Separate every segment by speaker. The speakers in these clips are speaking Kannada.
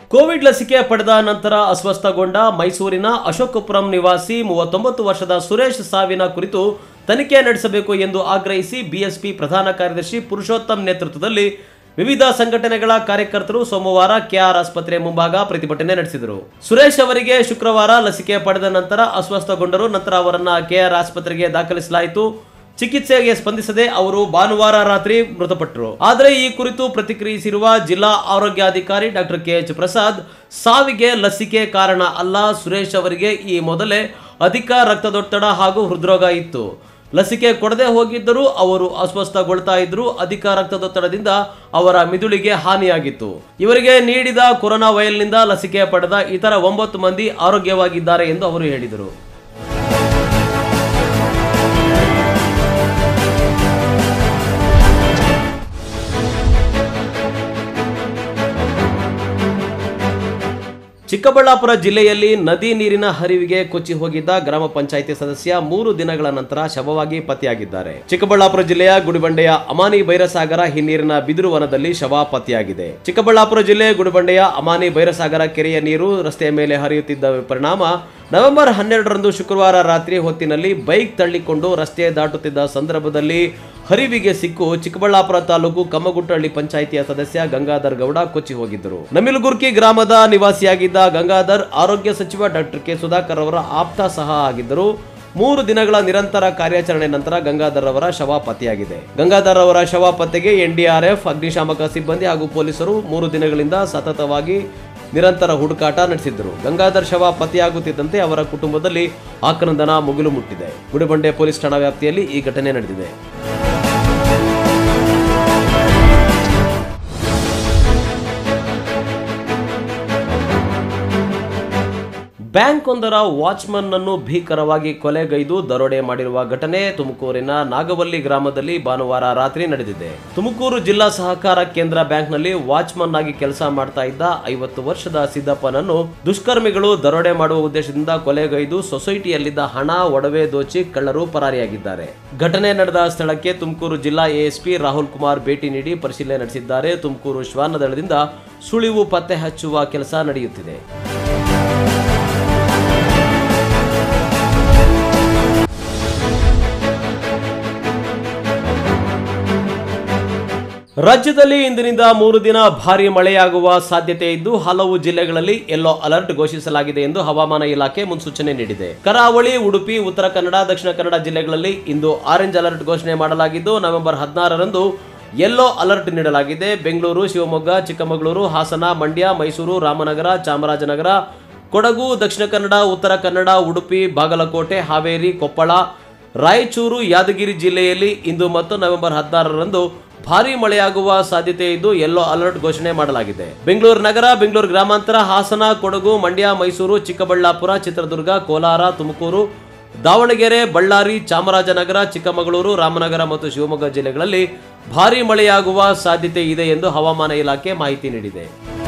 Speaker 1: ಕೋವಿಡ್ ಲಸಿಕೆ ಪಡೆದ ನಂತರ ಅಸ್ವಸ್ಥಗೊಂಡ ಮೈಸೂರಿನ ಅಶೋಕಪುರಂ ನಿವಾಸಿ ಮೂವತ್ತೊಂಬತ್ತು ವರ್ಷದ ಸುರೇಶ್ ಸಾವಿನ ಕುರಿತು ತನಿಖೆ ನಡೆಸಬೇಕು ಎಂದು ಆಗ್ರಹಿಸಿ ಬಿಎಸ್ಪಿ ಪ್ರಧಾನ ಕಾರ್ಯದರ್ಶಿ ಪುರುಷೋತ್ತಮ್ ನೇತೃತ್ವದಲ್ಲಿ ವಿವಿಧ ಸಂಘಟನೆಗಳ ಕಾರ್ಯಕರ್ತರು ಸೋಮವಾರ ಕೆಆರ್ ಆಸ್ಪತ್ರೆ ಮುಂಭಾಗ ಪ್ರತಿಭಟನೆ ನಡೆಸಿದರು ಸುರೇಶ್ ಅವರಿಗೆ ಶುಕ್ರವಾರ ಲಸಿಕೆ ಪಡೆದ ನಂತರ ಅಸ್ವಸ್ಥಗೊಂಡರು ನಂತರ ಅವರನ್ನ ಕೆಆರ್ ಆಸ್ಪತ್ರೆಗೆ ದಾಖಲಿಸಲಾಯಿತು ಚಿಕಿತ್ಸೆಗೆ ಸ್ಪಂದಿಸದೆ ಅವರು ಭಾನುವಾರ ರಾತ್ರಿ ಮೃತಪಟ್ಟರು ಆದರೆ ಈ ಕುರಿತು ಪ್ರತಿಕ್ರಿಯಿಸಿರುವ ಜಿಲ್ಲಾ ಆರೋಗ್ಯಾಧಿಕಾರಿ ಡಾಕ್ಟರ್ ಕೆ ಎಚ್ ಪ್ರಸಾದ್ ಸಾವಿಗೆ ಲಸಿಕೆ ಕಾರಣ ಅಲ್ಲ ಸುರೇಶ್ ಅವರಿಗೆ ಈ ಮೊದಲೇ ಅಧಿಕ ರಕ್ತದೊತ್ತಡ ಹಾಗೂ ಹೃದ್ರೋಗ ಇತ್ತು ಲಸಿಕೆ ಕೊಡದೆ ಹೋಗಿದ್ದರೂ ಅವರು ಅಸ್ವಸ್ಥಗೊಳ್ತಾ ಇದ್ರು ಅಧಿಕ ರಕ್ತದೊತ್ತಡದಿಂದ ಅವರ ಮಿದುಳಿಗೆ ಹಾನಿಯಾಗಿತ್ತು ಇವರಿಗೆ ನೀಡಿದ ಕೊರೋನಾ ವೈರಲ್ನಿಂದ ಲಸಿಕೆ ಪಡೆದ ಇತರ ಒಂಬತ್ತು ಮಂದಿ ಆರೋಗ್ಯವಾಗಿದ್ದಾರೆ ಎಂದು ಅವರು ಹೇಳಿದರು ಚಿಕ್ಕಬಳ್ಳಾಪುರ ಜಿಲ್ಲೆಯಲ್ಲಿ ನದಿ ನೀರಿನ ಹರಿವಿಗೆ ಕೊಚ್ಚಿ ಹೋಗಿದ್ದ ಗ್ರಾಮ ಪಂಚಾಯಿತಿ ಸದಸ್ಯ ಮೂರು ದಿನಗಳ ನಂತರ ಶವವಾಗಿ ಪತ್ತೆಯಾಗಿದ್ದಾರೆ ಚಿಕ್ಕಬಳ್ಳಾಪುರ ಜಿಲ್ಲೆಯ ಗುಡಿಬಂಡೆಯ ಅಮಾನಿ ಬೈರಸಾಗರ ಹಿನ್ನೀರಿನ ಬಿದಿರು ವನದಲ್ಲಿ ಶವ ಪತ್ತೆಯಾಗಿದೆ ಚಿಕ್ಕಬಳ್ಳಾಪುರ ಜಿಲ್ಲೆ ಗುಡಿಬಂಡೆಯ ಅಮಾನಿ ಬೈರಸಾಗರ ಕೆರೆಯ ನೀರು ರಸ್ತೆಯ ಮೇಲೆ ಹರಿಯುತ್ತಿದ್ದ ಪರಿಣಾಮ ನವೆಂಬರ್ ಹನ್ನೆರಡರಂದು ಶುಕ್ರವಾರ ರಾತ್ರಿ ಹೊತ್ತಿನಲ್ಲಿ ಬೈಕ್ ತಳ್ಳಿಕೊಂಡು ರಸ್ತೆ ದಾಟುತ್ತಿದ್ದ ಸಂದರ್ಭದಲ್ಲಿ ಹರಿವಿಗೆ ಸಿಕ್ಕು ಚಿಕ್ಕಬಳ್ಳಾಪುರ ತಾಲೂಕು ಕಮ್ಮಗುಟ್ಟಹಳ್ಳಿ ಪಂಚಾಯಿತಿಯ ಸದಸ್ಯ ಗಂಗಾಧರ್ ಗೌಡ ಕೊಚ್ಚಿ ಹೋಗಿದ್ದರು ನಮಿಲುಗುರ್ಕಿ ಗ್ರಾಮದ ನಿವಾಸಿಯಾಗಿದ್ದ ಗಂಗಾಧರ್ ಆರೋಗ್ಯ ಸಚಿವ ಡಾಕ್ಟರ್ ಕೆ ಸುಧಾಕರ್ ಅವರ ಆಪ್ತ ಸಹ ಆಗಿದ್ದರು ಮೂರು ದಿನಗಳ ನಿರಂತರ ಕಾರ್ಯಾಚರಣೆ ನಂತರ ಗಂಗಾಧರ್ ಅವರ ಶವ ಪತ್ತೆಯಾಗಿದೆ ಗಂಗಾಧರ್ ಅವರ ಶವ ಪತ್ತೆಗೆ ಎನ್ಡಿಆರ್ಎಫ್ ಅಗ್ನಿಶಾಮಕ ಸಿಬ್ಬಂದಿ ಹಾಗೂ ಪೊಲೀಸರು ಮೂರು ದಿನಗಳಿಂದ ಸತತವಾಗಿ ನಿರಂತರ ಹುಡುಕಾಟ ನಡೆಸಿದ್ದರು ಗಂಗಾಧರ್ ಶವ ಪತ್ತೆಯಾಗುತ್ತಿದ್ದಂತೆ ಅವರ ಕುಟುಂಬದಲ್ಲಿ ಆಕ್ರಂದನ ಮುಗಿಲು ಮುಟ್ಟಿದೆ ಗುಡಿಬಂಡೆ ಪೊಲೀಸ್ ಠಾಣಾ ವ್ಯಾಪ್ತಿಯಲ್ಲಿ ಈ ಘಟನೆ ನಡೆದಿದೆ ಬ್ಯಾಂಕ್ ಒಂದರ ವಾಚ್ಮನ್ ಅನ್ನು ಭೀಕರವಾಗಿ ಕೊಲೆಗೈದು ದರೋಡೆ ಮಾಡಿರುವ ಘಟನೆ ತುಮಕೂರಿನ ನಾಗವಲ್ಲಿ ಗ್ರಾಮದಲ್ಲಿ ಭಾನುವಾರ ರಾತ್ರಿ ನಡೆದಿದೆ ತುಮಕೂರು ಜಿಲ್ಲಾ ಸಹಕಾರ ಕೇಂದ್ರ ಬ್ಯಾಂಕ್ನಲ್ಲಿ ವಾಚ್ಮನ್ ಆಗಿ ಕೆಲಸ ಮಾಡ್ತಾ ಇದ್ದ ಐವತ್ತು ವರ್ಷದ ಸಿದ್ದಪ್ಪನನ್ನು ದುಷ್ಕರ್ಮಿಗಳು ದರೋಡೆ ಮಾಡುವ ಉದ್ದೇಶದಿಂದ ಕೊಲೆಗೈದು ಸೊಸೈಟಿಯಲ್ಲಿದ್ದ ಹಣ ಒಡವೆ ದೋಚಿ ಕಳ್ಳರು ಪರಾರಿಯಾಗಿದ್ದಾರೆ ಘಟನೆ ನಡೆದ ಸ್ಥಳಕ್ಕೆ ತುಮಕೂರು ಜಿಲ್ಲಾ ಎಎಸ್ಪಿ ರಾಹುಲ್ ಕುಮಾರ್ ಭೇಟಿ ನೀಡಿ ಪರಿಶೀಲನೆ ನಡೆಸಿದ್ದಾರೆ ತುಮಕೂರು ಶ್ವಾನದಳದಿಂದ ಸುಳಿವು ಪತ್ತೆ ಹಚ್ಚುವ ಕೆಲಸ ನಡೆಯುತ್ತಿದೆ ರಾಜ್ಯದಲ್ಲಿ ಇಂದಿನಿಂದ ಮೂರು ದಿನ ಭಾರಿ ಮಳೆಯಾಗುವ ಸಾಧ್ಯತೆ ಇದ್ದು ಹಲವು ಜಿಲ್ಲೆಗಳಲ್ಲಿ ಯೆಲ್ಲೋ ಅಲರ್ಟ್ ಘೋಷಿಸಲಾಗಿದೆ ಎಂದು ಹವಾಮಾನ ಇಲಾಖೆ ಮುನ್ಸೂಚನೆ ನೀಡಿದೆ ಕರಾವಳಿ ಉಡುಪಿ ಉತ್ತರ ಕನ್ನಡ ದಕ್ಷಿಣ ಕನ್ನಡ ಜಿಲ್ಲೆಗಳಲ್ಲಿ ಇಂದು ಆರೆಂಜ್ ಅಲರ್ಟ್ ಘೋಷಣೆ ಮಾಡಲಾಗಿದ್ದು ನವೆಂಬರ್ ಹದಿನಾರರಂದು ಯೆಲ್ಲೋ ಅಲರ್ಟ್ ನೀಡಲಾಗಿದೆ ಬೆಂಗಳೂರು ಶಿವಮೊಗ್ಗ ಚಿಕ್ಕಮಗಳೂರು ಹಾಸನ ಮಂಡ್ಯ ಮೈಸೂರು ರಾಮನಗರ ಚಾಮರಾಜನಗರ ಕೊಡಗು ದಕ್ಷಿಣ ಕನ್ನಡ ಉತ್ತರ ಕನ್ನಡ ಉಡುಪಿ ಬಾಗಲಕೋಟೆ ಹಾವೇರಿ ಕೊಪ್ಪಳ ರಾಯಚೂರು ಯಾದಗಿರಿ ಜಿಲ್ಲೆಯಲ್ಲಿ ಇಂದು ಮತ್ತು ನವೆಂಬರ್ ಹದಿನಾರರಂದು ಭಾರೀ ಮಳೆಯಾಗುವ ಸಾಧ್ಯತೆ ಇದ್ದು ಯೆಲ್ಲೋ ಅಲರ್ಟ್ ಘೋಷಣೆ ಮಾಡಲಾಗಿದೆ ಬೆಂಗಳೂರು ನಗರ ಬೆಂಗಳೂರು ಗ್ರಾಮಾಂತರ ಹಾಸನ ಕೊಡಗು ಮಂಡ್ಯ ಮೈಸೂರು ಚಿಕ್ಕಬಳ್ಳಾಪುರ ಚಿತ್ರದುರ್ಗ ಕೋಲಾರ ತುಮಕೂರು ದಾವಣಗೆರೆ ಬಳ್ಳಾರಿ ಚಾಮರಾಜನಗರ ಚಿಕ್ಕಮಗಳೂರು ರಾಮನಗರ ಮತ್ತು ಶಿವಮೊಗ್ಗ ಜಿಲ್ಲೆಗಳಲ್ಲಿ ಭಾರೀ ಮಳೆಯಾಗುವ ಸಾಧ್ಯತೆ ಇದೆ ಎಂದು ಹವಾಮಾನ ಇಲಾಖೆ ಮಾಹಿತಿ ನೀಡಿದೆ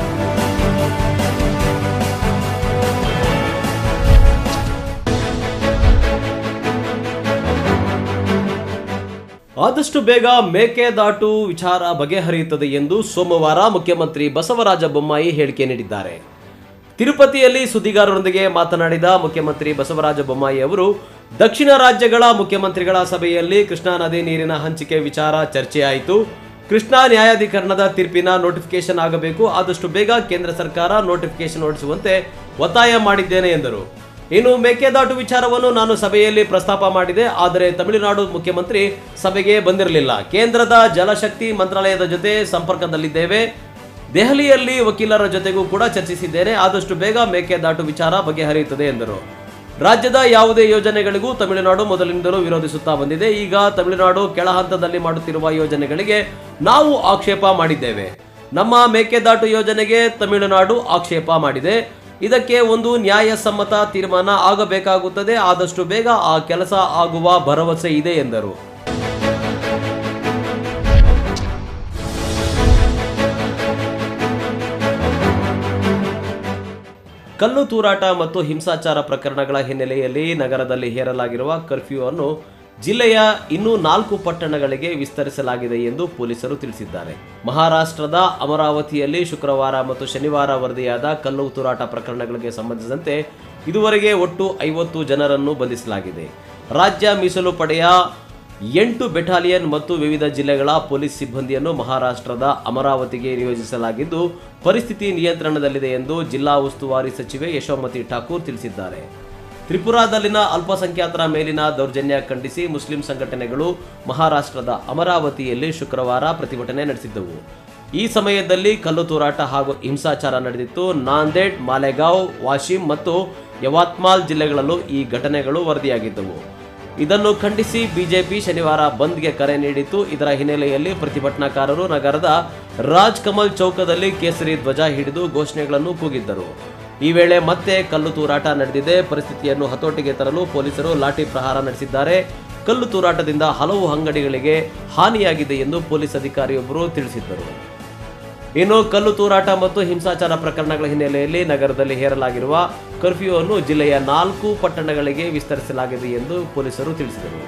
Speaker 1: ಆದಷ್ಟು ಬೇಗ ಮೇಕೆದಾಟು ವಿಚಾರ ಬಗೆಹರಿಯುತ್ತದೆ ಎಂದು ಸೋಮವಾರ ಮುಖ್ಯಮಂತ್ರಿ ಬಸವರಾಜ ಬೊಮ್ಮಾಯಿ ಹೇಳಿಕೆ ನೀಡಿದ್ದಾರೆ ತಿರುಪತಿಯಲ್ಲಿ ಸುದ್ದಿಗಾರರೊಂದಿಗೆ ಮಾತನಾಡಿದ ಮುಖ್ಯಮಂತ್ರಿ ಬಸವರಾಜ ಬೊಮ್ಮಾಯಿ ಅವರು ದಕ್ಷಿಣ ರಾಜ್ಯಗಳ ಮುಖ್ಯಮಂತ್ರಿಗಳ ಸಭೆಯಲ್ಲಿ ಕೃಷ್ಣಾ ನದಿ ನೀರಿನ ಹಂಚಿಕೆ ವಿಚಾರ ಚರ್ಚೆಯಾಯಿತು ಕೃಷ್ಣಾ ನ್ಯಾಯಾಧೀಕರಣದ ತೀರ್ಪಿನ ನೋಟಿಫಿಕೇಶನ್ ಆಗಬೇಕು ಆದಷ್ಟು ಬೇಗ ಕೇಂದ್ರ ಸರ್ಕಾರ ನೋಟಿಫಿಕೇಶನ್ ಹೊರಡಿಸುವಂತೆ ಒತ್ತಾಯ ಮಾಡಿದ್ದೇನೆ ಎಂದರು ಇನ್ನು ಮೇಕೆದಾಟು ವಿಚಾರವನ್ನು ನಾನು ಸಭೆಯಲ್ಲಿ ಪ್ರಸ್ತಾಪ ಮಾಡಿದೆ ಆದರೆ ತಮಿಳುನಾಡು ಮುಖ್ಯಮಂತ್ರಿ ಸಭೆಗೆ ಬಂದಿರಲಿಲ್ಲ ಕೇಂದ್ರದ ಜಲಶಕ್ತಿ ಮಂತ್ರಾಲಯದ ಜೊತೆ ಸಂಪರ್ಕದಲ್ಲಿದ್ದೇವೆ ದೆಹಲಿಯಲ್ಲಿ ವಕೀಲರ ಜೊತೆಗೂ ಕೂಡ ಚರ್ಚಿಸಿದ್ದೇನೆ ಆದಷ್ಟು ಬೇಗ ಮೇಕೆದಾಟು ವಿಚಾರ ಬಗೆಹರಿಯುತ್ತದೆ ಎಂದರು ರಾಜ್ಯದ ಯಾವುದೇ ಯೋಜನೆಗಳಿಗೂ ತಮಿಳುನಾಡು ಮೊದಲಿನಿಂದಲೂ ವಿರೋಧಿಸುತ್ತಾ ಬಂದಿದೆ ಈಗ ತಮಿಳುನಾಡು ಕೆಳ ಹಂತದಲ್ಲಿ ಮಾಡುತ್ತಿರುವ ಯೋಜನೆಗಳಿಗೆ ನಾವು ಆಕ್ಷೇಪ ಮಾಡಿದ್ದೇವೆ ನಮ್ಮ ಮೇಕೆದಾಟು ಯೋಜನೆಗೆ ತಮಿಳುನಾಡು ಆಕ್ಷೇಪ ಮಾಡಿದೆ ಇದಕ್ಕೆ ಒಂದು ನ್ಯಾಯಸಮ್ಮತ ತೀರ್ಮಾನ ಆಗಬೇಕಾಗುತ್ತದೆ ಆದಷ್ಟು ಬೇಗ ಆ ಕೆಲಸ ಆಗುವ ಭರವಸೆ ಇದೆ ಎಂದರು ಕಲ್ಲು ತೂರಾಟ ಮತ್ತು ಹಿಂಸಾಚಾರ ಪ್ರಕರಣಗಳ ಹಿನ್ನೆಲೆಯಲ್ಲಿ ನಗರದಲ್ಲಿ ಹೇರಲಾಗಿರುವ ಕರ್ಫ್ಯೂ ಅನ್ನು ಜಿಲ್ಲೆಯ ಇನ್ನೂ ನಾಲ್ಕು ಪಟ್ಟಣಗಳಿಗೆ ವಿಸ್ತರಿಸಲಾಗಿದೆ ಎಂದು ಪೊಲೀಸರು ತಿಳಿಸಿದ್ದಾರೆ ಮಹಾರಾಷ್ಟ್ರದ ಅಮರಾವತಿಯಲ್ಲಿ ಶುಕ್ರವಾರ ಮತ್ತು ಶನಿವಾರ ವರದಿಯಾದ ಕಲ್ಲು ತೂರಾಟ ಪ್ರಕರಣಗಳಿಗೆ ಸಂಬಂಧಿಸಿದಂತೆ ಇದುವರೆಗೆ ಒಟ್ಟು ಐವತ್ತು ಜನರನ್ನು ಬಂಧಿಸಲಾಗಿದೆ ರಾಜ್ಯ ಮೀಸಲು ಪಡೆಯ ಎಂಟು ಬೆಟಾಲಿಯನ್ ಮತ್ತು ವಿವಿಧ ಜಿಲ್ಲೆಗಳ ಪೊಲೀಸ್ ಸಿಬ್ಬಂದಿಯನ್ನು ಮಹಾರಾಷ್ಟ್ರದ ಅಮರಾವತಿಗೆ ನಿಯೋಜಿಸಲಾಗಿದ್ದು ಪರಿಸ್ಥಿತಿ ನಿಯಂತ್ರಣದಲ್ಲಿದೆ ಎಂದು ಜಿಲ್ಲಾ ಉಸ್ತುವಾರಿ ಸಚಿವೆ ಯಶೋಮತಿ ಠಾಕೂರ್ ತಿಳಿಸಿದ್ದಾರೆ ತ್ರಿಪುರಾದಲ್ಲಿನ ಅಲ್ಪಸಂಖ್ಯಾತರ ಮೇಲಿನ ದೌರ್ಜನ್ಯ ಖಂಡಿಸಿ ಮುಸ್ಲಿಂ ಸಂಘಟನೆಗಳು ಮಹಾರಾಷ್ಟ್ರದ ಅಮರಾವತಿಯಲ್ಲಿ ಶುಕ್ರವಾರ ಪ್ರತಿಭಟನೆ ನಡೆಸಿದ್ದವು ಈ ಸಮಯದಲ್ಲಿ ಕಲ್ಲು ತೂರಾಟ ಹಾಗೂ ಹಿಂಸಾಚಾರ ನಡೆದಿತ್ತು ನಾಂದೇಡ್ ಮಾಲೆಗಾಂವ್ ವಾಶಿಂ ಮತ್ತು ಯವತ್ಮಾಲ್ ಜಿಲ್ಲೆಗಳಲ್ಲೂ ಈ ಘಟನೆಗಳು ವರದಿಯಾಗಿದ್ದವು ಇದನ್ನು ಖಂಡಿಸಿ ಬಿಜೆಪಿ ಶನಿವಾರ ಬಂದ್ಗೆ ಕರೆ ನೀಡಿತ್ತು ಇದರ ಹಿನ್ನೆಲೆಯಲ್ಲಿ ಪ್ರತಿಭಟನಾಕಾರರು ನಗರದ ರಾಜ್ ಕಮಲ್ ಚೌಕದಲ್ಲಿ ಕೇಸರಿ ಧ್ವಜ ಹಿಡಿದು ಘೋಷಣೆಗಳನ್ನು ಕೂಗಿದ್ದರು ಈ ವೇಳೆ ಮತ್ತೆ ಕಲ್ಲು ತೂರಾಟ ನಡೆದಿದೆ ಪರಿಸ್ಥಿತಿಯನ್ನು ಹತೋಟಿಗೆ ತರಲು ಪೊಲೀಸರು ಲಾಠಿ ಪ್ರಹಾರ ನಡೆಸಿದ್ದಾರೆ ಕಲ್ಲು ತೂರಾಟದಿಂದ ಹಲವು ಅಂಗಡಿಗಳಿಗೆ ಹಾನಿಯಾಗಿದೆ ಎಂದು ಪೊಲೀಸ್ ಅಧಿಕಾರಿಯೊಬ್ಬರು ತಿಳಿಸಿದ್ದರು ಇನ್ನು ಕಲ್ಲು ತೂರಾಟ ಮತ್ತು ಹಿಂಸಾಚಾರ ಪ್ರಕರಣಗಳ ಹಿನ್ನೆಲೆಯಲ್ಲಿ ನಗರದಲ್ಲಿ ಹೇರಲಾಗಿರುವ ಕರ್ಫ್ಯೂ ಅನ್ನು ಜಿಲ್ಲೆಯ ನಾಲ್ಕು ಪಟ್ಟಣಗಳಿಗೆ ವಿಸ್ತರಿಸಲಾಗಿದೆ ಎಂದು ಪೊಲೀಸರು ತಿಳಿಸಿದರು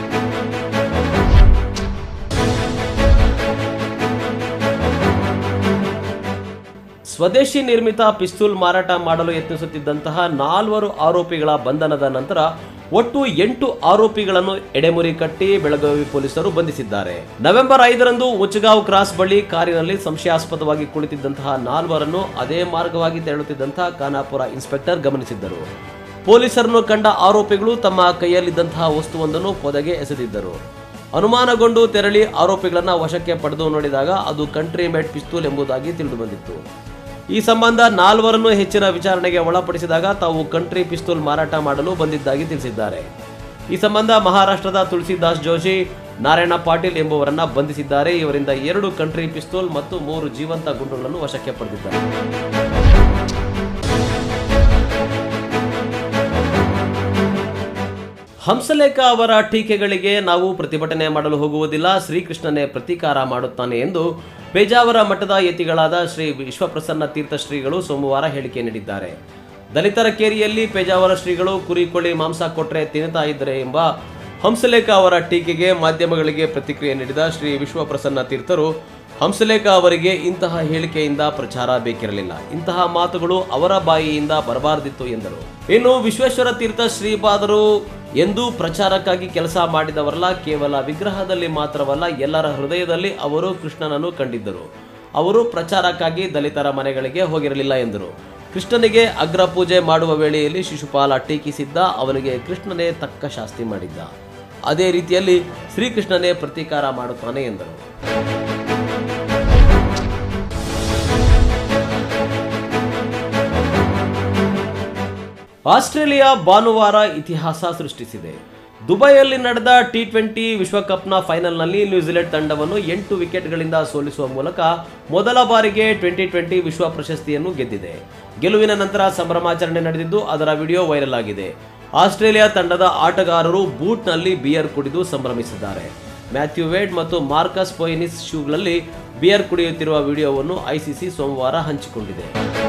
Speaker 1: ಸ್ವದೇಶಿ ನಿರ್ಮಿತ ಪಿಸ್ತೂಲ್ ಮಾರಾಟ ಮಾಡಲು ಯತ್ನಿಸುತ್ತಿದ್ದಂತಹ ನಾಲ್ವರು ಆರೋಪಿಗಳ ಬಂಧನದ ನಂತರ ಒಟ್ಟು ಎಂಟು ಆರೋಪಿಗಳನ್ನು ಎಡೆಮುರಿ ಕಟ್ಟಿ ಬೆಳಗಾವಿ ಪೊಲೀಸರು ಬಂಧಿಸಿದ್ದಾರೆ ನವೆಂಬರ್ ಐದರಂದು ಉಚ್ಚಗಾಂವ್ ಕ್ರಾಸ್ ಬಳಿ ಕಾರಿನಲ್ಲಿ ಸಂಶಯಾಸ್ಪದವಾಗಿ ಕುಳಿತಿದ್ದಂತಹ ನಾಲ್ವರನ್ನು ಅದೇ ಮಾರ್ಗವಾಗಿ ತೆರಳುತ್ತಿದ್ದಂತಹ ಖಾನಾಪುರ ಇನ್ಸ್ಪೆಕ್ಟರ್ ಗಮನಿಸಿದ್ದರು ಪೊಲೀಸರನ್ನು ಕಂಡ ಆರೋಪಿಗಳು ತಮ್ಮ ಕೈಯಲ್ಲಿದ್ದಂತಹ ವಸ್ತುವೊಂದನ್ನು ಪೊದೆಗೆ ಎಸೆದಿದ್ದರು ಅನುಮಾನಗೊಂಡು ತೆರಳಿ ಆರೋಪಿಗಳನ್ನ ವಶಕ್ಕೆ ಪಡೆದು ನೋಡಿದಾಗ ಅದು ಕಂಟ್ರಿ ಮೇಡ್ ಪಿಸ್ತೂಲ್ ಎಂಬುದಾಗಿ ತಿಳಿದುಬಂದಿತ್ತು ಈ ಸಂಬಂಧ ನಾಲ್ವರನ್ನು ಹೆಚ್ಚಿನ ವಿಚಾರಣೆಗೆ ಒಳಪಡಿಸಿದಾಗ ತಾವು ಕಂಟ್ರಿ ಪಿಸ್ತೂಲ್ ಮಾರಾಟ ಮಾಡಲು ಬಂದಿದ್ದಾಗಿ ತಿಳಿಸಿದ್ದಾರೆ ಈ ಸಂಬಂಧ ಮಹಾರಾಷ್ಟ್ರದ ತುಳಸಿದಾಸ್ ಜೋಶಿ ನಾರಾಯಣ ಪಾಟೀಲ್ ಎಂಬುವರನ್ನ ಬಂಧಿಸಿದ್ದಾರೆ ಇವರಿಂದ ಎರಡು ಕಂಟ್ರಿ ಪಿಸ್ತೂಲ್ ಮತ್ತು ಮೂರು ಜೀವಂತ ಗುಂಡುಗಳನ್ನು ವಶಕ್ಕೆ ಪಡೆದಿದ್ದಾರೆ ಹಂಸಲೇಖ ಅವರ ಟೀಕೆಗಳಿಗೆ ನಾವು ಪ್ರತಿಭಟನೆ ಮಾಡಲು ಹೋಗುವುದಿಲ್ಲ ಶ್ರೀಕೃಷ್ಣನೇ ಪ್ರತೀಕಾರ ಮಾಡುತ್ತಾನೆ ಎಂದು ಪೇಜಾವರ ಮಠದ ಯತಿಗಳಾದ ಶ್ರೀ ವಿಶ್ವಪ್ರಸನ್ನ ತೀರ್ಥ ಶ್ರೀಗಳು ಸೋಮವಾರ ಹೇಳಿಕೆ ನೀಡಿದ್ದಾರೆ ದಲಿತರ ಕೇರಿಯಲ್ಲಿ ಪೇಜಾವರ ಶ್ರೀಗಳು ಕುರಿ ಕೋಳಿ ಮಾಂಸ ಕೊಟ್ರೆ ತಿನ್ನುತ್ತಾ ಇದ್ದರೆ ಎಂಬ ಹಂಸಲೇಖ ಅವರ ಟೀಕೆಗೆ ಮಾಧ್ಯಮಗಳಿಗೆ ಪ್ರತಿಕ್ರಿಯೆ ನೀಡಿದ ಶ್ರೀ ವಿಶ್ವಪ್ರಸನ್ನ ತೀರ್ಥರು ಹಂಸಲೇಖ ಅವರಿಗೆ ಇಂತಹ ಹೇಳಿಕೆಯಿಂದ ಪ್ರಚಾರ ಬೇಕಿರಲಿಲ್ಲ ಇಂತಹ ಮಾತುಗಳು ಅವರ ಬಾಯಿಯಿಂದ ಬರಬಾರದಿತ್ತು ಎಂದರು ಇನ್ನು ವಿಶ್ವೇಶ್ವರ ತೀರ್ಥ ಶ್ರೀಪಾದರು ಎಂದು ಪ್ರಚಾರಕ್ಕಾಗಿ ಕೆಲಸ ಮಾಡಿದವರಲ್ಲ ಕೇವಲ ವಿಗ್ರಹದಲ್ಲಿ ಮಾತ್ರವಲ್ಲ ಎಲ್ಲರ ಹೃದಯದಲ್ಲಿ ಅವರು ಕೃಷ್ಣನನ್ನು ಕಂಡಿದ್ದರು ಅವರು ಪ್ರಚಾರಕ್ಕಾಗಿ ದಲಿತರ ಮನೆಗಳಿಗೆ ಹೋಗಿರಲಿಲ್ಲ ಎಂದರು ಕೃಷ್ಣನಿಗೆ ಅಗ್ರ ಪೂಜೆ ಮಾಡುವ ವೇಳೆಯಲ್ಲಿ ಶಿಶುಪಾಲ ಟೀಕಿಸಿದ್ದ ಅವನಿಗೆ ಕೃಷ್ಣನೇ ತಕ್ಕ ಶಾಸ್ತಿ ಮಾಡಿದ್ದ ಅದೇ ರೀತಿಯಲ್ಲಿ ಶ್ರೀಕೃಷ್ಣನೇ ಪ್ರತೀಕಾರ ಮಾಡುತ್ತಾನೆ ಎಂದರು ಆಸ್ಟ್ರೇಲಿಯಾ ಭಾನುವಾರ ಇತಿಹಾಸ ಸೃಷ್ಟಿಸಿದೆ ದುಬೈಯಲ್ಲಿ ನಡೆದ ಟಿ ಟ್ವೆಂಟಿ ವಿಶ್ವಕಪ್ನ ಫೈನಲ್ನಲ್ಲಿ ನ್ಯೂಜಿಲೆಂಡ್ ತಂಡವನ್ನು ಎಂಟು ವಿಕೆಟ್ಗಳಿಂದ ಸೋಲಿಸುವ ಮೂಲಕ ಮೊದಲ ಬಾರಿಗೆ ಟ್ವೆಂಟಿ ಟ್ವೆಂಟಿ ವಿಶ್ವ ಪ್ರಶಸ್ತಿಯನ್ನು ಗೆದ್ದಿದೆ ಗೆಲುವಿನ ನಂತರ ಸಂಭ್ರಮಾಚರಣೆ ನಡೆದಿದ್ದು ಅದರ ವಿಡಿಯೋ ವೈರಲ್ ಆಗಿದೆ ಆಸ್ಟ್ರೇಲಿಯಾ ತಂಡದ ಆಟಗಾರರು ಬೂಟ್ನಲ್ಲಿ ಬಿಯರ್ ಕುಡಿದು ಸಂಭ್ರಮಿಸಿದ್ದಾರೆ ಮ್ಯಾಥ್ಯೂ ವೇಡ್ ಮತ್ತು ಮಾರ್ಕಸ್ ಪೊಯಿನಿಸ್ ಶೂಗಳಲ್ಲಿ ಬಿಯರ್ ಕುಡಿಯುತ್ತಿರುವ ವಿಡಿಯೋವನ್ನು ಐಸಿಸಿ ಸೋಮವಾರ ಹಂಚಿಕೊಂಡಿದೆ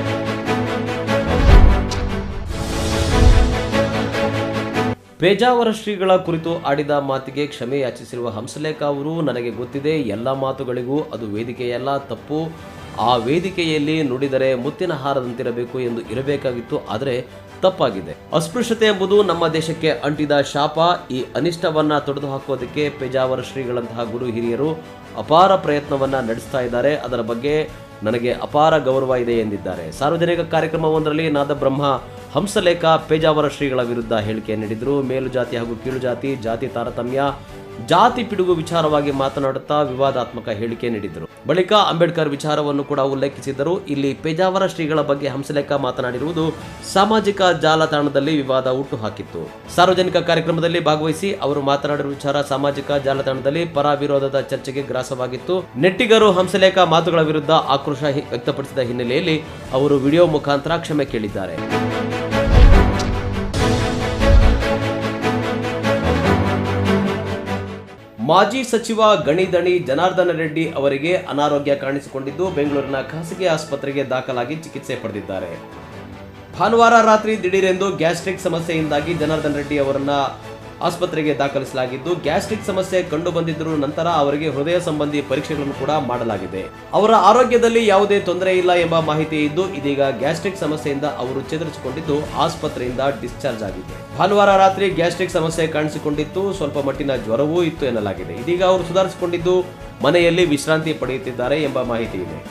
Speaker 1: ಪೇಜಾವರ ಶ್ರೀಗಳ ಕುರಿತು ಆಡಿದ ಮಾತಿಗೆ ಕ್ಷಮೆ ಯಾಚಿಸಿರುವ ಹಂಸಲೇಖ ಅವರು ನನಗೆ ಗೊತ್ತಿದೆ ಎಲ್ಲ ಮಾತುಗಳಿಗೂ ಅದು ವೇದಿಕೆಯಲ್ಲ ತಪ್ಪು ಆ ವೇದಿಕೆಯಲ್ಲಿ ನುಡಿದರೆ ಮುತ್ತಿನ ಹಾರದಂತಿರಬೇಕು ಎಂದು ಇರಬೇಕಾಗಿತ್ತು ಆದರೆ ತಪ್ಪಾಗಿದೆ ಅಸ್ಪೃಶ್ಯತೆ ಎಂಬುದು ನಮ್ಮ ದೇಶಕ್ಕೆ ಅಂಟಿದ ಶಾಪ ಈ ಅನಿಷ್ಟವನ್ನ ತೊಡೆದು ಹಾಕೋದಕ್ಕೆ ಪೇಜಾವರ ಶ್ರೀಗಳಂತಹ ಗುರು ಹಿರಿಯರು ಅಪಾರ ಪ್ರಯತ್ನವನ್ನ ನಡೆಸ್ತಾ ಇದ್ದಾರೆ ಅದರ ಬಗ್ಗೆ ನನಗೆ ಅಪಾರ ಗೌರವ ಇದೆ ಎಂದಿದ್ದಾರೆ ಸಾರ್ವಜನಿಕ ಕಾರ್ಯಕ್ರಮವೊಂದರಲ್ಲಿ ನಾದಬ್ರಹ್ಮ ಹಂಸಲೇಖ ಪೇಜಾವರ ಶ್ರೀಗಳ ವಿರುದ್ಧ ಹೇಳಿಕೆ ನೀಡಿದರು ಮೇಲು ಜಾತಿ ಹಾಗೂ ಕೀಳು ಜಾತಿ ಜಾತಿ ತಾರತಮ್ಯ ಜಾತಿ ಪಿಡುಗು ವಿಚಾರವಾಗಿ ಮಾತನಾಡುತ್ತಾ ವಿವಾದಾತ್ಮಕ ಹೇಳಿಕೆ ನೀಡಿದರು ಬಳಿಕ ಅಂಬೇಡ್ಕರ್ ವಿಚಾರವನ್ನು ಕೂಡ ಉಲ್ಲೇಖಿಸಿದ್ದರು ಇಲ್ಲಿ ಪೇಜಾವರ ಶ್ರೀಗಳ ಬಗ್ಗೆ ಹಂಸಲೇಖ ಮಾತನಾಡಿರುವುದು ಸಾಮಾಜಿಕ ಜಾಲತಾಣದಲ್ಲಿ ವಿವಾದ ಹುಟ್ಟುಹಾಕಿತ್ತು ಸಾರ್ವಜನಿಕ ಕಾರ್ಯಕ್ರಮದಲ್ಲಿ ಭಾಗವಹಿಸಿ ಅವರು ಮಾತನಾಡಿರುವ ವಿಚಾರ ಸಾಮಾಜಿಕ ಜಾಲತಾಣದಲ್ಲಿ ಪರ ವಿರೋಧದ ಚರ್ಚೆಗೆ ಗ್ರಾಸವಾಗಿತ್ತು ನೆಟ್ಟಿಗರು ಹಂಸಲೇಖ ಮಾತುಗಳ ವಿರುದ್ಧ ಆಕ್ರೋಶ ಹಿ- ವ್ಯಕ್ತಪಡಿಸಿದ ಹಿನ್ನೆಲೆಯಲ್ಲಿ ಅವರು ವಿಡಿಯೋ ಮುಖಾಂತರ ಕ್ಷಮೆ ಕೇಳಿದ್ದಾರೆ ಮಾಜಿ ಸಚಿವ ಗಣಿದಣಿ ಜನಾರ್ದನ ರೆಡ್ಡಿ ಅವರಿಗೆ ಅನಾರೋಗ್ಯ ಕಾಣಿಸಿಕೊಂಡಿದ್ದು ಬೆಂಗಳೂರಿನ ಖಾಸಗಿ ಆಸ್ಪತ್ರೆಗೆ ದಾಖಲಾಗಿ ಚಿಕಿತ್ಸೆ ಪಡೆದಿದ್ದಾರೆ ಭಾನುವಾರ ರಾತ್ರಿ ದಿಢೀರೆಂದು ಗ್ಯಾಸ್ಟ್ರಿಕ್ ಸಮಸ್ಯೆಯಿಂದಾಗಿ ಜನಾರ್ದನ್ ರೆಡ್ಡಿ ಅವರನ್ನ ಆಸ್ಪತ್ರೆಗೆ ದಾಖಲಿಸಲಾಗಿದ್ದು ಗ್ಯಾಸ್ಟ್ರಿಕ್ ಸಮಸ್ಯೆ ಕಂಡು ಬಂದಿದ್ದರೂ ನಂತರ ಅವರಿಗೆ ಹೃದಯ ಸಂಬಂಧಿ ಪರೀಕ್ಷೆಗಳನ್ನು ಕೂಡ ಮಾಡಲಾಗಿದೆ ಅವರ ಆರೋಗ್ಯದಲ್ಲಿ ಯಾವುದೇ ತೊಂದರೆ ಇಲ್ಲ ಎಂಬ ಮಾಹಿತಿ ಇದ್ದು ಇದೀಗ ಗ್ಯಾಸ್ಟ್ರಿಕ್ ಸಮಸ್ಯೆಯಿಂದ ಅವರು ಚೇತರಿಸಿಕೊಂಡಿದ್ದು ಆಸ್ಪತ್ರೆಯಿಂದ ಡಿಸ್ಚಾರ್ಜ್ ಆಗಿದೆ ಭಾನುವಾರ ರಾತ್ರಿ ಗ್ಯಾಸ್ಟ್ರಿಕ್ ಸಮಸ್ಯೆ ಕಾಣಿಸಿಕೊಂಡಿತ್ತು ಸ್ವಲ್ಪ ಮಟ್ಟಿನ ಜ್ವರವೂ ಇತ್ತು ಎನ್ನಲಾಗಿದೆ ಇದೀಗ ಅವರು ಸುಧಾರಿಸಿಕೊಂಡಿದ್ದು ಮನೆಯಲ್ಲಿ ವಿಶ್ರಾಂತಿ ಪಡೆಯುತ್ತಿದ್ದಾರೆ ಎಂಬ ಮಾಹಿತಿ ಇದೆ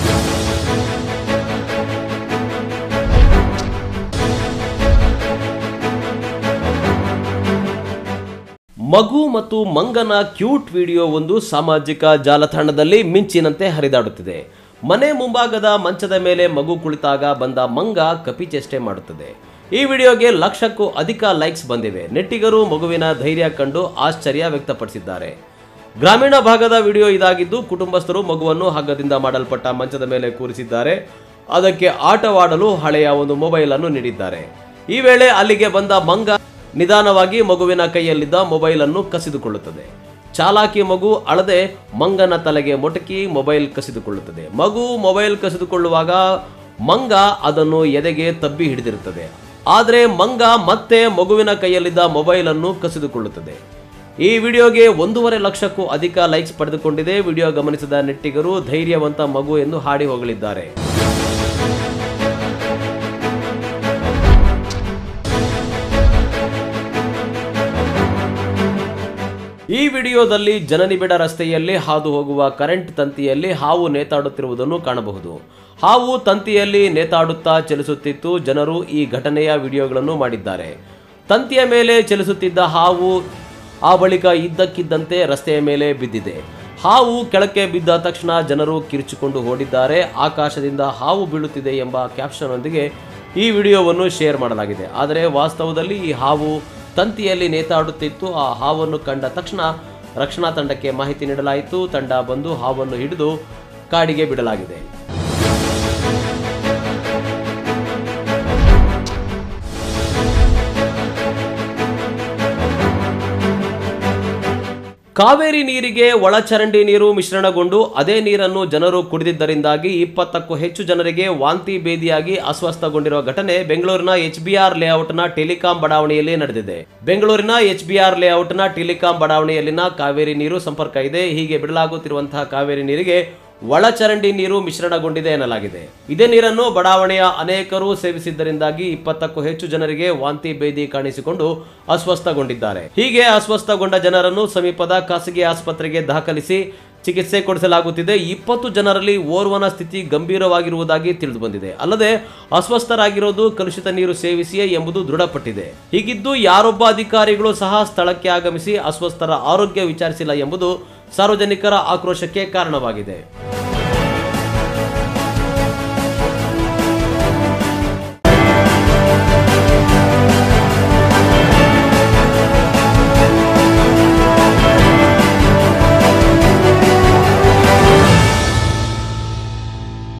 Speaker 1: ಮಗು ಮತ್ತು ಮಂಗನ ಕ್ಯೂಟ್ ವಿಡಿಯೋ ಒಂದು ಸಾಮಾಜಿಕ ಜಾಲತಾಣದಲ್ಲಿ ಮಿಂಚಿನಂತೆ ಹರಿದಾಡುತ್ತಿದೆ ಮನೆ ಮುಂಭಾಗದ ಮಂಚದ ಮೇಲೆ ಮಗು ಕುಳಿತಾಗ ಬಂದ ಮಂಗ ಕಪಿಚೇಷ್ಟೆ ಮಾಡುತ್ತದೆ ಈ ವಿಡಿಯೋಗೆ ಲಕ್ಷಕ್ಕೂ ಅಧಿಕ ಲೈಕ್ಸ್ ಬಂದಿವೆ ನೆಟ್ಟಿಗರು ಮಗುವಿನ ಧೈರ್ಯ ಕಂಡು ಆಶ್ಚರ್ಯ ವ್ಯಕ್ತಪಡಿಸಿದ್ದಾರೆ ಗ್ರಾಮೀಣ ಭಾಗದ ವಿಡಿಯೋ ಇದಾಗಿದ್ದು ಕುಟುಂಬಸ್ಥರು ಮಗುವನ್ನು ಹಗ್ಗದಿಂದ ಮಾಡಲ್ಪಟ್ಟ ಮಂಚದ ಮೇಲೆ ಕೂರಿಸಿದ್ದಾರೆ ಅದಕ್ಕೆ ಆಟವಾಡಲು ಹಳೆಯ ಒಂದು ಮೊಬೈಲ್ ಅನ್ನು ನೀಡಿದ್ದಾರೆ ಈ ವೇಳೆ ಅಲ್ಲಿಗೆ ಬಂದ ಮಂಗ ನಿಧಾನವಾಗಿ ಮಗುವಿನ ಕೈಯಲ್ಲಿದ್ದ ಮೊಬೈಲ್ ಅನ್ನು ಕಸಿದುಕೊಳ್ಳುತ್ತದೆ ಚಾಲಾಕಿ ಮಗು ಅಳದೆ ಮಂಗನ ತಲೆಗೆ ಮೊಟಕಿ ಮೊಬೈಲ್ ಕಸಿದುಕೊಳ್ಳುತ್ತದೆ ಮಗು ಮೊಬೈಲ್ ಕಸಿದುಕೊಳ್ಳುವಾಗ ಮಂಗ ಅದನ್ನು ಎದೆಗೆ ತಬ್ಬಿ ಹಿಡಿದಿರುತ್ತದೆ ಆದರೆ ಮಂಗ ಮತ್ತೆ ಮಗುವಿನ ಕೈಯಲ್ಲಿದ್ದ ಮೊಬೈಲ್ ಅನ್ನು ಕಸಿದುಕೊಳ್ಳುತ್ತದೆ ಈ ವಿಡಿಯೋಗೆ ಒಂದೂವರೆ ಲಕ್ಷಕ್ಕೂ ಅಧಿಕ ಲೈಕ್ಸ್ ಪಡೆದುಕೊಂಡಿದೆ ವಿಡಿಯೋ ಗಮನಿಸಿದ ನೆಟ್ಟಿಗರು ಧೈರ್ಯವಂತ ಮಗು ಎಂದು ಹಾಡಿ ಹೊಗಳಿದ್ದಾರೆ ಈ ವಿಡಿಯೋದಲ್ಲಿ ಜನನಿಬಿಡ ರಸ್ತೆಯಲ್ಲಿ ಹಾದು ಹೋಗುವ ಕರೆಂಟ್ ತಂತಿಯಲ್ಲಿ ಹಾವು ನೇತಾಡುತ್ತಿರುವುದನ್ನು ಕಾಣಬಹುದು ಹಾವು ತಂತಿಯಲ್ಲಿ ನೇತಾಡುತ್ತಾ ಚಲಿಸುತ್ತಿತ್ತು ಜನರು ಈ ಘಟನೆಯ ವಿಡಿಯೋಗಳನ್ನು ಮಾಡಿದ್ದಾರೆ ತಂತಿಯ ಮೇಲೆ ಚಲಿಸುತ್ತಿದ್ದ ಹಾವು ಆ ಬಳಿಕ ಇದ್ದಕ್ಕಿದ್ದಂತೆ ರಸ್ತೆಯ ಮೇಲೆ ಬಿದ್ದಿದೆ ಹಾವು ಕೆಳಕ್ಕೆ ಬಿದ್ದ ತಕ್ಷಣ ಜನರು ಕಿರಿಚಿಕೊಂಡು ಓಡಿದ್ದಾರೆ ಆಕಾಶದಿಂದ ಹಾವು ಬೀಳುತ್ತಿದೆ ಎಂಬ ಕ್ಯಾಪ್ಷನ್ನೊಂದಿಗೆ ಈ ವಿಡಿಯೋವನ್ನು ಶೇರ್ ಮಾಡಲಾಗಿದೆ ಆದರೆ ವಾಸ್ತವದಲ್ಲಿ ಈ ಹಾವು ತಂತಿಯಲ್ಲಿ ನೇತಾಡುತ್ತಿತ್ತು ಆ ಹಾವನ್ನು ಕಂಡ ತಕ್ಷಣ ರಕ್ಷಣಾ ತಂಡಕ್ಕೆ ಮಾಹಿತಿ ನೀಡಲಾಯಿತು ತಂಡ ಬಂದು ಹಾವನ್ನು ಹಿಡಿದು ಕಾಡಿಗೆ ಬಿಡಲಾಗಿದೆ ಕಾವೇರಿ ನೀರಿಗೆ ಒಳಚರಂಡಿ ನೀರು ಮಿಶ್ರಣಗೊಂಡು ಅದೇ ನೀರನ್ನು ಜನರು ಕುಡಿದಿದ್ದರಿಂದಾಗಿ ಇಪ್ಪತ್ತಕ್ಕೂ ಹೆಚ್ಚು ಜನರಿಗೆ ವಾಂತಿ ಭೇದಿಯಾಗಿ ಅಸ್ವಸ್ಥಗೊಂಡಿರುವ ಘಟನೆ ಬೆಂಗಳೂರಿನ ಎಚ್ಬಿಆರ್ ಲೇಔಟ್ನ ಟೆಲಿಕಾಂ ಬಡಾವಣೆಯಲ್ಲಿ ನಡೆದಿದೆ ಬೆಂಗಳೂರಿನ ಎಚ್ಬಿಆರ್ ಲೇಔಟ್ನ ಟೆಲಿಕಾಂ ಬಡಾವಣೆಯಲ್ಲಿನ ಕಾವೇರಿ ನೀರು ಸಂಪರ್ಕ ಇದೆ ಹೀಗೆ ಬಿಡಲಾಗುತ್ತಿರುವಂತಹ ಕಾವೇರಿ ನೀರಿಗೆ ಒಳಚರಂಡಿ ನೀರು ಮಿಶ್ರಣಗೊಂಡಿದೆ ಎನ್ನಲಾಗಿದೆ ಇದೇ ನೀರನ್ನು ಬಡಾವಣೆಯ ಅನೇಕರು ಸೇವಿಸಿದ್ದರಿಂದಾಗಿ ಇಪ್ಪತ್ತಕ್ಕೂ ಹೆಚ್ಚು ಜನರಿಗೆ ವಾಂತಿ ಭೇದಿ ಕಾಣಿಸಿಕೊಂಡು ಅಸ್ವಸ್ಥಗೊಂಡಿದ್ದಾರೆ ಹೀಗೆ ಅಸ್ವಸ್ಥಗೊಂಡ ಜನರನ್ನು ಸಮೀಪದ ಖಾಸಗಿ ಆಸ್ಪತ್ರೆಗೆ ದಾಖಲಿಸಿ ಚಿಕಿತ್ಸೆ ಕೊಡಿಸಲಾಗುತ್ತಿದೆ ಇಪ್ಪತ್ತು ಜನರಲ್ಲಿ ಓರ್ವನ ಸ್ಥಿತಿ ಗಂಭೀರವಾಗಿರುವುದಾಗಿ ತಿಳಿದು ಬಂದಿದೆ ಅಲ್ಲದೆ ಅಸ್ವಸ್ಥರಾಗಿರೋದು ಕಲುಷಿತ ನೀರು ಸೇವಿಸಿಯೇ ಎಂಬುದು ದೃಢಪಟ್ಟಿದೆ ಹೀಗಿದ್ದು ಯಾರೊಬ್ಬ ಅಧಿಕಾರಿಗಳು ಸಹ ಸ್ಥಳಕ್ಕೆ ಆಗಮಿಸಿ ಅಸ್ವಸ್ಥರ ಆರೋಗ್ಯ ವಿಚಾರಿಸಿಲ್ಲ ಎಂಬುದು ಸಾರ್ವಜನಿಕರ ಆಕ್ರೋಶಕ್ಕೆ ಕಾರಣವಾಗಿದೆ